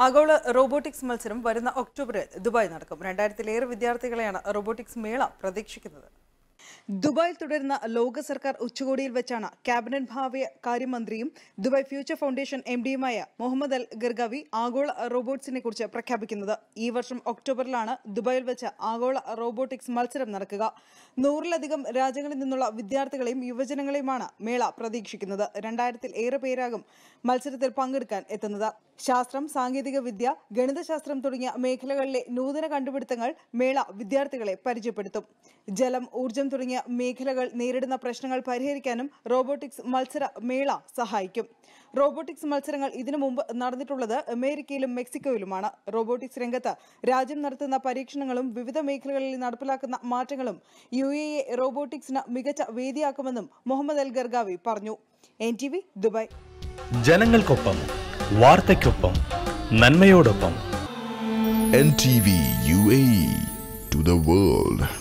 ആഗോള റോബോട്ടിക്സ് മത്സരം വരുന്ന ഒക്ടോബറിൽ ദുബായ് നടക്കും രണ്ടായിരത്തിലേറെ വിദ്യാർത്ഥികളെയാണ് റോബോട്ടിക്സ് മേള പ്രതീക്ഷിക്കുന്നത് ദുബായിൽ തുടരുന്ന ലോക സർക്കാർ ഉച്ചകോടിയിൽ വെച്ചാണ് ക്യാബിനറ്റ് ഭാവ്യ കാര്യമന്ത്രിയും ദുബായ് ഫ്യൂച്ചർ ഫൗണ്ടേഷൻ എം ഡിയുമായ മുഹമ്മദ് അൽ ഗർഗാവി ആഗോള റോബോട്ട്സിനെ കുറിച്ച് പ്രഖ്യാപിക്കുന്നത് ഈ വർഷം ഒക്ടോബറിലാണ് ദുബായിൽ വെച്ച് ആഗോള റോബോട്ടിക്സ് മത്സരം നടക്കുക നൂറിലധികം രാജ്യങ്ങളിൽ നിന്നുള്ള വിദ്യാർത്ഥികളെയും യുവജനങ്ങളെയുമാണ് മേള പ്രതീക്ഷിക്കുന്നത് രണ്ടായിരത്തിൽ ഏറെ പേരാകും മത്സരത്തിൽ പങ്കെടുക്കാൻ എത്തുന്നത് ശാസ്ത്രം സാങ്കേതിക വിദ്യ ഗണിതശാസ്ത്രം തുടങ്ങിയ മേഖലകളിലെ നൂതന കണ്ടുപിടുത്തങ്ങൾ മേള വിദ്യാർത്ഥികളെ പരിചയപ്പെടുത്തും ജലം ഊർജം തുടങ്ങിയ മേഖലകൾ നേരിടുന്ന പ്രശ്നങ്ങൾ പരിഹരിക്കാനും റോബോട്ടിക്സ് മത്സര മേള സഹായിക്കും റോബോട്ടിക്സ് മത്സരങ്ങൾ ഇതിനു മുമ്പ് നടന്നിട്ടുള്ളത് അമേരിക്കയിലും മെക്സിക്കോയിലുമാണ് റോബോട്ടിക്സ് രംഗത്ത് രാജ്യം നടത്തുന്ന പരീക്ഷണങ്ങളും വിവിധ മേഖലകളിൽ നടപ്പിലാക്കുന്ന മാറ്റങ്ങളും യു എ എ റോബോട്ടിക്സിന് മികച്ച വേദിയാക്കുമെന്നും മുഹമ്മദ് അൽ ഗർഗാവി പറഞ്ഞു എൻ ടി വി ദുബായ് ജനങ്ങൾക്കൊപ്പം വാർത്തയ്ക്കൊപ്പം നന്മയോടൊപ്പം NTV UAE to the world.